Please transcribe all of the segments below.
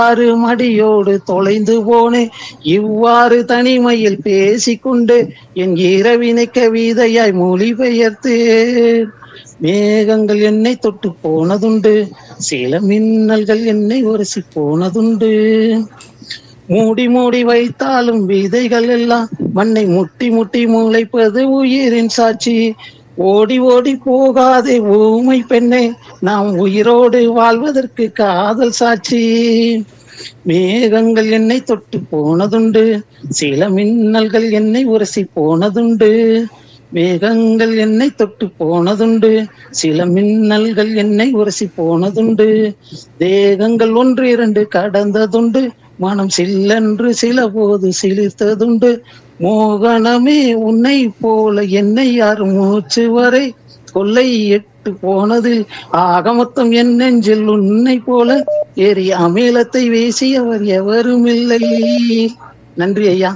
ஆறு மடியோடு தொலைந்து போனேன் இவ்வாறு தனிமையில் பேசிக்கொண்டு என் இரவினை கவிதையாய் மொழிபெயர்த்தேன் மேகங்கள் என்னை தொட்டு போனதுண்டு சில மின்னல்கள் என்னை உரசி போனதுண்டு மூடி மூடி வைத்தாலும் விதைகள் எல்லாம் மண்ணை முட்டி முட்டி முளைப்பது உயிரின் சாட்சி ஓடி ஓடி போகாதே ஊமை பெண்ணே நாம் உயிரோடு வாழ்வதற்கு காதல் சாட்சி மேகங்கள் என்னை தொட்டு போனதுண்டு சில மின்னல்கள் என்னை உரசி போனதுண்டு மேகங்கள் என்னை தொட்டு போனதுண்டு சில மின்னல்கள் என்னை உரசி போனதுண்டு தேகங்கள் ஒன்று இரண்டு கடந்ததுண்டு மனம் சில்லென்று சில போது சிலிர்த்ததுண்டு மோகனமே உன்னை போல என்னை யார் மூச்சு வரை கொல்லை எட்டு போனதில் ஆகமொத்தம் என் நெஞ்சில் உன்னை போல ஏறி அமிலத்தை வீசியவர் எவரும் இல்லை நன்றி ஐயா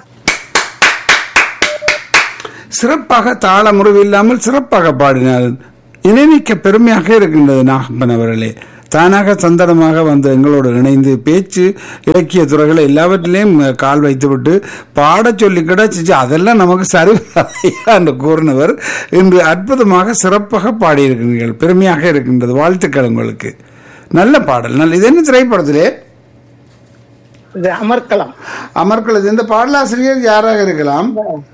சிறப்பாக தாள முறிவு இல்லாமல் சிறப்பாக பாடினார் இணைமிக்க பெருமையாக இருக்கின்றது நாகப்பன் அவர்களே தானாக சந்தனமாக வந்து எங்களோடு இணைந்து பேச்சு இலக்கிய துறைகளை எல்லாவற்றிலையும் கால் வைத்துவிட்டு பாடச் சொல்லி கிடச்சிச்சு அதெல்லாம் நமக்கு சரிவரையா என்று கூறினவர் இன்று அற்புதமாக சிறப்பாக பாடியிருக்கிறீர்கள் பெருமையாக இருக்கின்றது வாழ்த்துக்கள் உங்களுக்கு நல்ல பாடல் நல்ல இது என்ன திரைப்படத்திலே இது அமர்க்கலாம் அமர்க்களது இந்த பாடலாசிரியர் யாராக இருக்கலாம்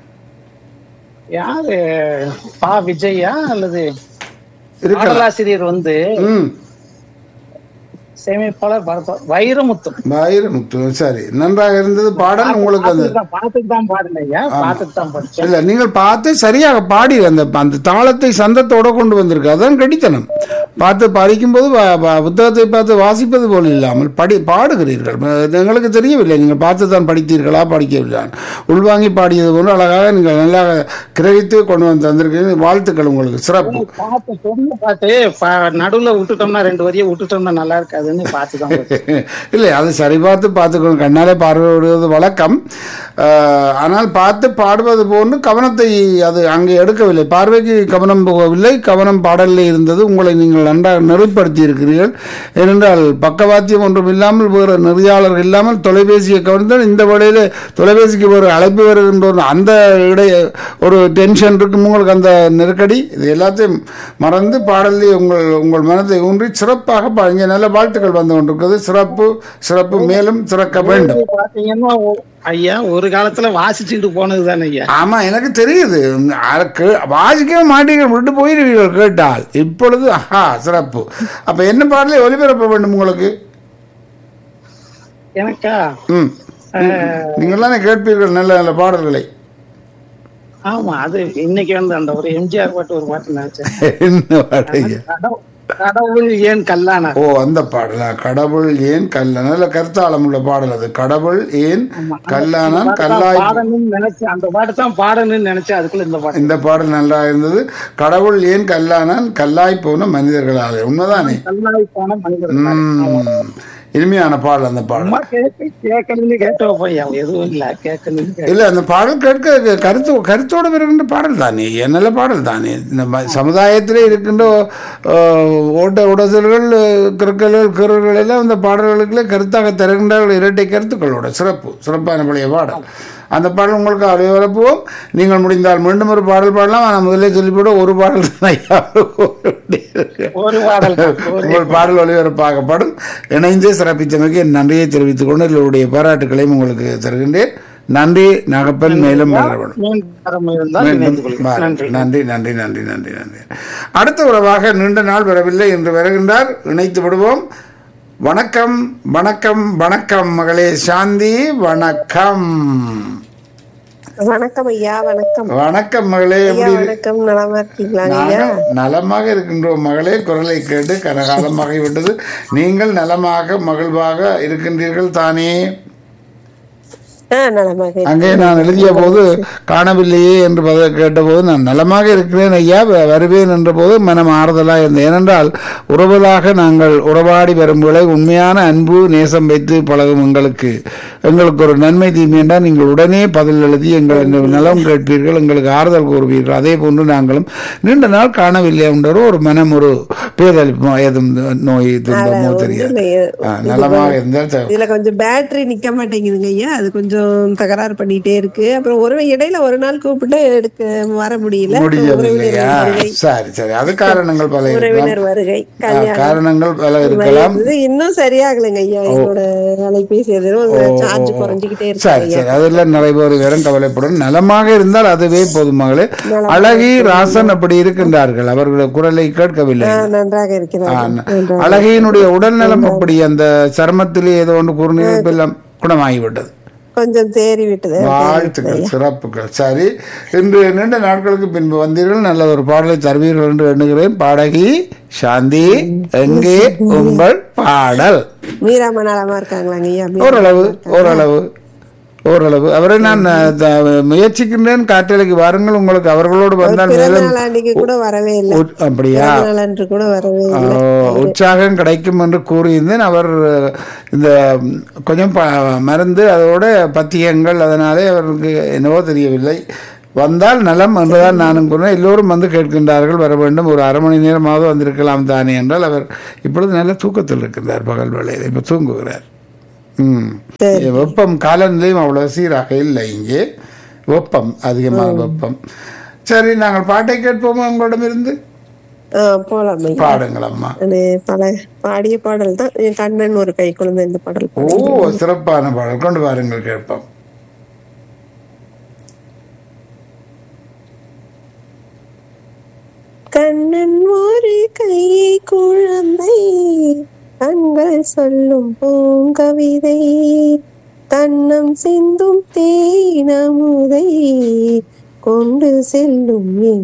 யாரு பா விஜயா அல்லது இருக்கலாம் பாடலாசிரியர் வந்து ம் சேமிப்பாளர் பரத- வைரமுத்து வைரமுத்து சரி நன்றாக இருந்தது பாடல் உங்களுக்கு அந்த பார்த்துட்டு தான் பார்த்துட்டு தான் பாடினேன் ஐயா பார்த்துட்டு தான் படிச்சேன் இல்ல நீங்கள் பார்த்து சரியாக பாடி அந்த அந்த தாளத்தை சந்தத்தோட கொண்டு வந்திருக்கு அதான் கடித்தனம் பார்த்து படிக்கும்போது வ- வ- புத்தகத்தை பார்த்து வாசிப்பது போல் இல்லாமல் படி பாடுகிறீர்கள் அது எங்களுக்கு தெரியவில்லை நீங்கள் பார்த்து தான் படித்தீர்களா படிக்கவில்லை உள்வாங்கி பாடியது போன்று அழகாக நீங்கள் நல்லா கிரகித்து கொண்டு வந்து தந்திருக்கீங்க வாழ்த்துக்கள் உங்களுக்கு சிறப்பு பார்த்து சொன்ன பாட்டு ப- நடுவுல விட்டுட்டோம்னா ரெண்டு வரியை விட்டுட்டோம்னா நல்லா இருக்காதுன்னு பார்த்து தான் படிச்சேன். இல்லை அது சரி பார்த்து பார்த்துக்கணும் கண்ணாலே பார்வையிடுவது வழக்கம் ஆஹ், ஆனால் பார்த்து பாடுவது போன்று கவனத்தை அது அங்கே எடுக்கவில்லை பார்வைக்கு கவனம் போகவில்லை கவனம் பாடலில் இருந்தது உங்களை நீங்கள் நன்றாக நெறிப்படுத்தி இருக்கிறீர்கள் ஏனென்றால் பக்கவாத்தியம் ஒன்றும் இல்லாமல் வேறு நெறியாளர் இல்லாமல் தொலைபேசியை கவனித்தால் இந்த வழியில் தொலைபேசிக்கு ஒரு அழைப்பு வருகின்ற ஒரு அந்த இடைய ஒரு டென்ஷன் இருக்கும் உங்களுக்கு அந்த நெருக்கடி இது எல்லாத்தையும் மறந்து பாடலில் உங்கள் உங்கள் மனதை ஊன்றி சிறப்பாக பாருங்க நல்ல வாழ்த்துக்கள் வந்து கொண்டிருக்கிறது சிறப்பு சிறப்பு மேலும் சிறக்க வேண்டும் பாத்தீங்கன்னா ஒ- ஐயா ஒரு காலத்துல வாசிச்சுட்டு போனது தானே ஐயா ஆமா எனக்கு தெரியுது அதுக்கு வாசிக்கவே மாட்டீங்க விட்டு போயிருவீர்கள் கேட்டால் இப்பொழுது ஆஹா சிறப்பு அப்ப என்ன பாடலை ஒலிபரப்ப வேண்டும் உங்களுக்கு எனக்கா ம் நீங்களாம் கேட்பீர்கள் நல்ல நல்ல பாடல்களை ஆமா அது இன்னைக்கு வந்து அந்த ஒரு எம்ஜிஆர் பாட்டு ஒரு பாட்டு நினைச்சேன் என்ன பாடுங்க கடவு- கடவுள் ஏன் கல்லானா ஓ அந்த பாடலா கடவுள் ஏன் கல்ல நல்ல கருத்தாளம் உள்ள பாடல் அது கடவுள் ஏன் கல்லானான் கல்லாய் பாடணும்னு நினைச்சேன் அந்த பாட்டு தான் பாடணும்னு நினைச்சேன் அதுக்குள்ள இந்த பாட்டு இந்த பாடல் நல்லா இருந்தது கடவுள் ஏன் கல்லானான் கல்லாய் போன மனிதர்களாக உண்மைதானே கல்லாய் போன மனிதர் ம். இனிமையான பாடல் அந்த பாடல் அம்மா கேட்க கேட்கணும்னு கேட்ட ஐயா எதுவும் இல்ல கேட்கணும்னு கேட்ட இல்ல அந்த பாடல் கேட்க கருத்து கருத்தோட வருகின்ற பாடல் தானே என் நல்ல பாடல் தானே இந்த ம- சமுதாயத்திலே இருக்கின்ற அஹ், ஓட்ட உடசல்கள் கிறுக்கல்கள் கீறல்கள் எல்லாம் இந்த பாடல்களுக்குள்ளே கருத்தாக தருகின்றார்கள் இரட்டை கருத்துக்களோட சிறப்பு சிறப்பான பழைய பாடல் அந்த பாடல் உங்களுக்கு ஒளிபரப்புவோம் நீங்கள் முடிந்தால் மீண்டும் ஒரு பாடல் பாடலாம் ஆனால் முதல்ல சொல்லிவிட ஒரு பாடல் தான் ஐயா இருக்கு. ஒரு பாடல் தான். ஒரு உங்கள் பாடல் ஒளிபரப்பாகப்படும் இணைந்து சிறப்பித்தமைக்கு என் நன்றியை தெரிவித்துக் கொண்டு என்னுடைய பாராட்டுகளையும் உங்களுக்கு தருகின்றேன் நன்றி நாகப்பன் மேலும் வளரப்படும் மீண்டும் இருந்தால் இணைந்து மீண்டும் கொள்கிறேன். வாருங்கள். நன்றி நன்றி நன்றி நன்றி நன்றி நன்றி அடுத்த உறவாக நீண்ட நாள் வரவில்லை என்று வருகின்றார் இணைத்து விடுவோம் வணக்கம் வணக்கம் வணக்கம் மகளே சாந்தி வணக்கம் வணக்கம் ஐயா வணக்கம் வணக்கம் மகளே ஐயா எப்படி இரு- வணக்கம் நலமா இருக்கீங்களாங்க ஐயா நாங்கள் நலமாக இருக்கின்றோம் மகளே குரலை கேட்டு கனகாலமாகிவிட்டது நீங்கள் நலமாக மகிழ்வாக இருக்கின்றீர்கள் தானே ஆ நலமாக அங்கே நான் எழுதிய போது காணவில்லையே என்று பத கேட்டபோது நான் நலமாக இருக்கிறேன் ஐயா வ- வருவேன் என்ற போது மனம் ஆறுதலாக இருந்தது ஏனென்றால் உறவுகளாக நாங்கள் உறவாடி வரும் வேளை உண்மையான அன்பு நேசம் வைத்து பழகும் எங்களுக்கு எங்களுக்கு ஒரு நன்மை தீமை என்றால் நீங்கள் உடனே பதில் எழுதி எங்கள் நலம் கேட்பீர்கள் எங்களுக்கு ஆறுதல் கூறுவீர்கள் அதே போன்று நாங்களும் நீண்ட நாள் காணவில்லை என்ற ஒரு மனம் ஒரு பேதளிப்பு ஏதும் நோய் துன்பமோ தெரியாது ஆ, நலமாக இருந்தால் ச- இதுல கொஞ்சம் பேட்டரி நிக்க மாட்டேங்குதுங்க ஐயா அது கொஞ்சம் தகராறு பண்ணிட்டே இருக்கு அப்புறம் ஒரு இடையில ஒரு நாள் கூப்பிட்டு எடுக்க வர முடியல முடியவில்லையா உறவினர் வருகை சரி சரி அது காரணங்கள் பல இருக்கலாம் உறவினர் வருகை ஆ, கல்யாணம் காரணங்கள் பல இருக்கலாம் இது இன்னும் சரியாகலைங்க ஐயா என்னோட அலைபேசி அது சார்ஜ் குறைஞ்சுக்கிட்டே இருக்கு சரி சரி அதெல்லாம் நிறைய பேர் வேறும் கவலைப்படும் நலமாக இருந்தால் அதுவே போதுமகளே அழகி ராசன் அப்படி இருக்கின்றார்கள் அவர்களுடைய குரலை கேட்கவில்லை ஆ, நன்றாக இருக்கிறார் ஆ, அழகியினுடைய உடல்நலம் அப்படி அந்த சருமத்திலே ஏதோ ஒன்று குறுநீர் எல்லாம் குணமாகிவிட்டது கொஞ்சம் தேறி விட்டது வாழ்த்துக்கள் சிறப்புகள் சரி இன்று நீண்ட நாட்களுக்கு பின்பு வந்தீர்கள் நல்ல ஒரு பாடலை தருவீர்கள் என்று எண்ணுகிறேன் பாடகி சாந்தி எங்கே உங்கள் பாடல் மீராம நலமா இருக்காங்களாங்க ஐயா ஓரளவு ஓரளவு ஓரளவு அவரை நான் அஹ், த- முயற்சிக்கின்றேன் காற்றலைக்கு வாருங்கள் உங்களுக்கு அவர்களோடு வந்தால் பிறந்த மேலும் நாள் அன்னைக்கு கூட வரவே இல்லை உற்- அப்படியா பிறந்த நாள் அன்று கூட வரவே ஆ, இல்லை உற்சாகம் கிடைக்கும் என்று கூறியிருந்தேன் அவர் இந்த கொஞ்சம் ப- மருந்து அதோட பத்தியங்கள் அதனாலே அவருக்கு என்னவோ தெரியவில்லை வந்தால் நலம் என்றுதான் நானும் கூறினேன் எல்லோரும் வந்து கேட்கின்றார்கள் வர வேண்டும் ஒரு அரை மணி நேரமாவது வந்திருக்கலாம் தானே என்றால் அவர் இப்பொழுது நல்ல தூக்கத்தில் இருக்கின்றார் பகல் வேளையில் இப்போ தூங்குகிறார் ம் வெப்பம் காலநிலையும் அவ்வளவு சீராக இல்லை இங்கே வெப்பம் அதிகமாக வெப்பம் சரி நாங்கள் பாட்டை கேட்போமா உங்களிடமிருந்து ஆ, போலாம் ஐயா பாடுங்கள் அம்மா அது பல பாடிய பாடல் தான் என் கண்ணன் ஒரு கை குழந்தை இந்த பாடல் ஓ சிறப்பான பாடல் கொண்டு வாருங்கள் கேட்போம் கண்ணன் ஒரு கை குழந்தை கண்கள் சொல்லும் பூங்கவிதை தன்னம் சிந்தும் தேனமுதை கொண்டு செல்லும் என்